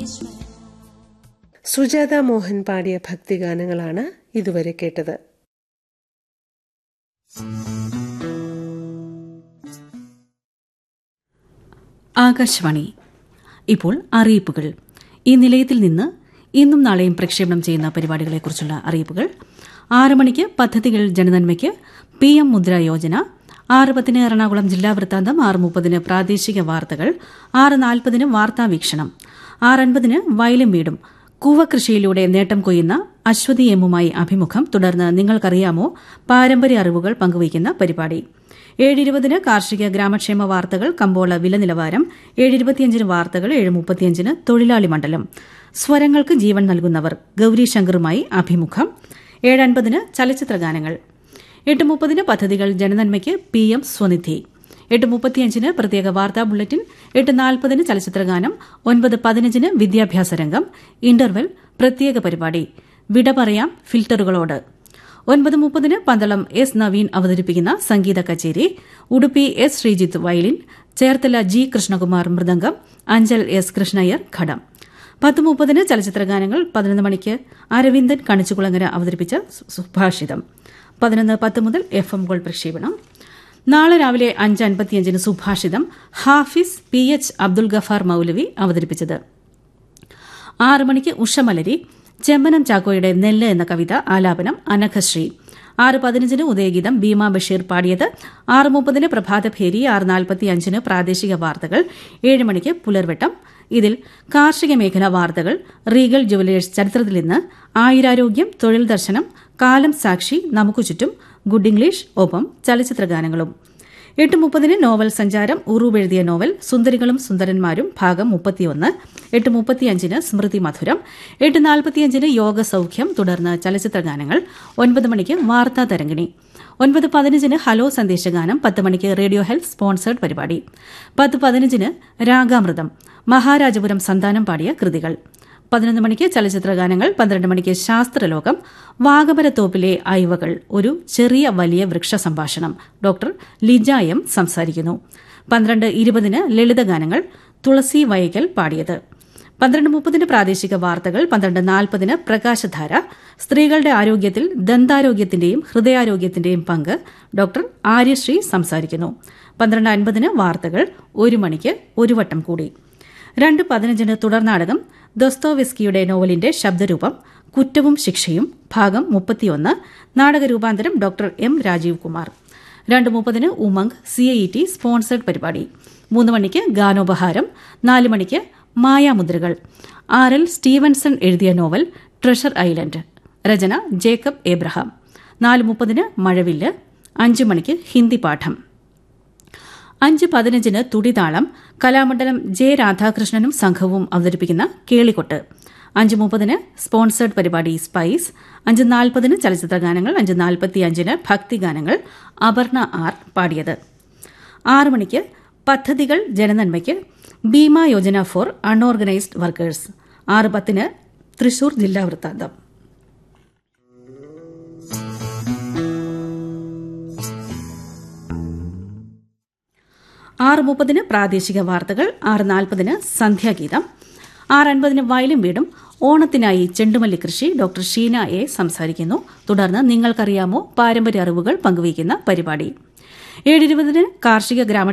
സുജാത മോഹൻ പാടിയ ഭക്തിഗാനങ്ങളാണ് ഇതുവരെ കേട്ടത് ആകാശവാണി ഇപ്പോൾ അറിയിപ്പുകൾ ഈ നിലയത്തിൽ നിന്ന് ഇന്നും നാളെയും പ്രക്ഷേപണം ചെയ്യുന്ന പരിപാടികളെക്കുറിച്ചുള്ള അറിയിപ്പുകൾ ആറ് മണിക്ക് പദ്ധതികൾ ജനനന്മയ്ക്ക് പി എം മുദ്ര യോജന ആറ് പത്തിന് എറണാകുളം ജില്ലാ വൃത്താന്തം ആറ് മുപ്പതിന് പ്രാദേശിക വാർത്തകൾ ആറ് നാൽപ്പതിന് വാർത്താ വീക്ഷണം ആറ് അൻപതിന് വയലും വീടും കൂവകൃഷിയിലൂടെ നേട്ടം കൊയ്യുന്ന അശ്വതി എമ്മുമായി അഭിമുഖം തുടർന്ന് നിങ്ങൾക്കറിയാമോ പാരമ്പര്യ അറിവുകൾ പങ്കുവയ്ക്കുന്ന പരിപാടി ഏഴിരുപതിന് കാർഷിക ഗ്രാമക്ഷേമ വാർത്തകൾ കമ്പോള വില നിലവാരം ഏഴിരുപത്തിയഞ്ചിന് വാർത്തകൾ ഏഴ് മുപ്പത്തിയഞ്ചിന് തൊഴിലാളി മണ്ഡലം സ്വരങ്ങൾക്ക് ജീവൻ നൽകുന്നവർ ഗൌരി ശങ്കറുമായി അഭിമുഖം ഏഴ് അൻപതിന് ചലച്ചിത്ര ഗാനങ്ങൾ എട്ട് മുപ്പതിന് പദ്ധതികൾ ജനനന്മയ്ക്ക് പി എം സ്വനിധി എട്ട് മുപ്പത്തിയഞ്ചിന് പ്രത്യേക വാർത്താ ബുള്ളറ്റിൻ എട്ട് നാൽപ്പതിന് ചലച്ചിത്രഗാനം ഒൻപത് പതിനഞ്ചിന് വിദ്യാഭ്യാസ രംഗം ഇന്റർവെൽ പ്രത്യേക പരിപാടി വിട പറയാം ഫിൽറ്ററുകളോട് ഒൻപത് മുപ്പതിന് പന്തളം എസ് നവീൻ അവതരിപ്പിക്കുന്ന സംഗീത കച്ചേരി Udupi S Sreejith violin Cherthala G Krishnakumar മൃദംഗം അഞ്ചൽ എസ് കൃഷ്ണയ്യർ ഘടം പത്ത് മുപ്പതിന് ചലച്ചിത്രഗാനങ്ങൾ പതിനൊന്ന് മണിക്ക് അരവിന്ദൻ കണിച്ചുകുളങ്ങര അവതരിപ്പിച്ച സുഭാഷിതം പതിനൊന്ന് പത്ത് മുതൽ എഫ് എം ഗോൾഡ് പ്രക്ഷേപണം നാളെ രാവിലെ അഞ്ച് അൻപത്തിയഞ്ചിന് സുഭാഷിതം ഹാഫിസ് പി എച്ച് അബ്ദുൽ ഗഫാർ മൌലവി അവതരിപ്പിച്ചത് ആറ് മണിക്ക് ഉഷമലരി ചെമ്മനം ചാക്കോയുടെ നെല്ല് എന്ന കവിത ആലാപനം അനഘശ്രീ ആറ് പതിനഞ്ചിന് ഉദയഗീതം ഭീമ ബഷീർ പാടിയത് ആറ് മുപ്പതിന് പ്രഭാതഭേരി ആറ് നാൽപ്പത്തി അഞ്ചിന് പ്രാദേശിക വാർത്തകൾ ഏഴ് മണിക്ക് പുലർവെട്ടം ഇതിൽ കാർഷിക മേഖലാ വാർത്തകൾ റീഗൽ ജുവലേഴ്സ് ചരിത്രത്തിൽ നിന്ന് ആയുരാരോഗ്യം തൊഴിൽ ദർശനം കാലം സാക്ഷി നമുക്ക് ചുറ്റും ഗുഡ് ഇംഗ്ലീഷ് ഒപ്പം ചലച്ചിത്ര ഗാനങ്ങളും എട്ട് മുപ്പതിന് നോവൽ സഞ്ചാരം ഉറൂബ് എഴുതിയ നോവൽ സുന്ദരികളും സുന്ദരന്മാരും ഭാഗം മുപ്പത്തിയൊന്ന് എട്ട് മുപ്പത്തിയഞ്ചിന് സ്മൃതി മധുരം എട്ട് നാൽപ്പത്തിയഞ്ചിന് യോഗ സൌഖ്യം തുടർന്ന് ചലച്ചിത്ര ഗാനങ്ങൾ ഒൻപത് മണിക്ക് വാർത്താ തരംഗിണി ഒൻപത് പതിനഞ്ചിന് ഹലോ സന്ദേശഗാനം പത്ത് മണിക്ക് റേഡിയോ ഹെൽത്ത് സ്പോൺസേഡ് പരിപാടി പത്ത് പതിനഞ്ചിന് രാഗാമൃതം മഹാരാജപുരം സന്താനം പാടിയ കൃതികൾ പതിനൊന്ന് മണിക്ക് ചലച്ചിത്ര ഗാനങ്ങൾ പന്ത്രണ്ട് മണിക്ക് ശാസ്ത്രലോകം വാഗമരത്തോപ്പിലെ ഐവകൾ ഒരു ചെറിയ വലിയ വൃക്ഷ സംഭാഷണം ഡോക്ടർ ലിജ എം സംസാരിക്കുന്നു പന്ത്രണ്ട് ഇരുപതിന് ലളിതഗാനങ്ങൾ തുളസി വയക്കൽ പാടിയത് പന്ത്രണ്ട് മുപ്പതിന് പ്രാദേശിക വാർത്തകൾ പന്ത്രണ്ട് നാൽപ്പതിന് പ്രകാശധാര സ്ത്രീകളുടെ ആരോഗ്യത്തിൽ ദന്താരോഗ്യത്തിന്റെയും ഹൃദയാരോഗ്യത്തിന്റെയും പങ്ക് ഡോക്ടർ ആര്യശ്രീ സംസാരിക്കുന്നു പന്ത്രണ്ട് അൻപതിന് വാർത്തകൾ ഒരു മണിക്ക് ഒരു വട്ടം കൂടി രണ്ട് പതിനഞ്ചിന് തുടർനാടകം ദൊസ്തോവെസ്കിയുടെ നോവലിന്റെ ശബ്ദരൂപം കുറ്റവും ശിക്ഷയും ഭാഗം മുപ്പത്തിയൊന്ന് നാടകരൂപാന്തരം ഡോക്ടർ എം രാജീവ് കുമാർ രണ്ട് മുപ്പതിന് Umang C I T sponsored പരിപാടി മൂന്ന് മണിക്ക് ഗാനോപഹാരം നാല് മണിക്ക് മായാമുദ്രകൾ ആർ എൽ സ്റ്റീവൻസൺ എഴുതിയ നോവൽ ട്രഷർ ഐലൻഡ് രചന ജേക്കബ് എബ്രഹാം നാല് മുപ്പതിന് മഴവില്ല് അഞ്ച് മണിക്ക് ഹിന്ദി പാഠം അഞ്ച് പതിനഞ്ചിന് തുടിതാളം കലാമണ്ഡലം ജെ രാധാകൃഷ്ണനും സംഘവും അവതരിപ്പിക്കുന്ന കേളിക്കൊട്ട് അഞ്ച് മുപ്പതിന് സ്പോൺസേഡ് പരിപാടി സ്പൈസ് അഞ്ച് നാൽപ്പതിന് ചലച്ചിത്ര ഗാനങ്ങൾ അഞ്ച് നാൽപ്പത്തിയഞ്ചിന് ഭക്തിഗാനങ്ങൾ അപർണ ആർ പാടിയത് ആറ് മണിക്ക് പദ്ധതികൾ ജനനന്മയ്ക്ക് Bima Yojana for unorganised workers ആറ് പത്തിന് തൃശൂർ ജില്ലാ വൃത്താന്തം ആറ് മുപ്പതിന് പ്രാദേശിക വാർത്തകൾ ആറ് നാൽപ്പതിന് സന്ധ്യാഗീതം ആറ് അൻപതിന് വയലും വീടും ഓണത്തിനായി ചെണ്ടുമല്ലി കൃഷി ഡോക്ടർ ഷീന എ സംസാരിക്കുന്നു തുടർന്ന് നിങ്ങൾക്കറിയാമോ പാരമ്പര്യ അറിവുകൾ പങ്കുവയ്ക്കുന്ന പരിപാടി ഏഴിരുപതിന് കാർഷിക ഗ്രാമ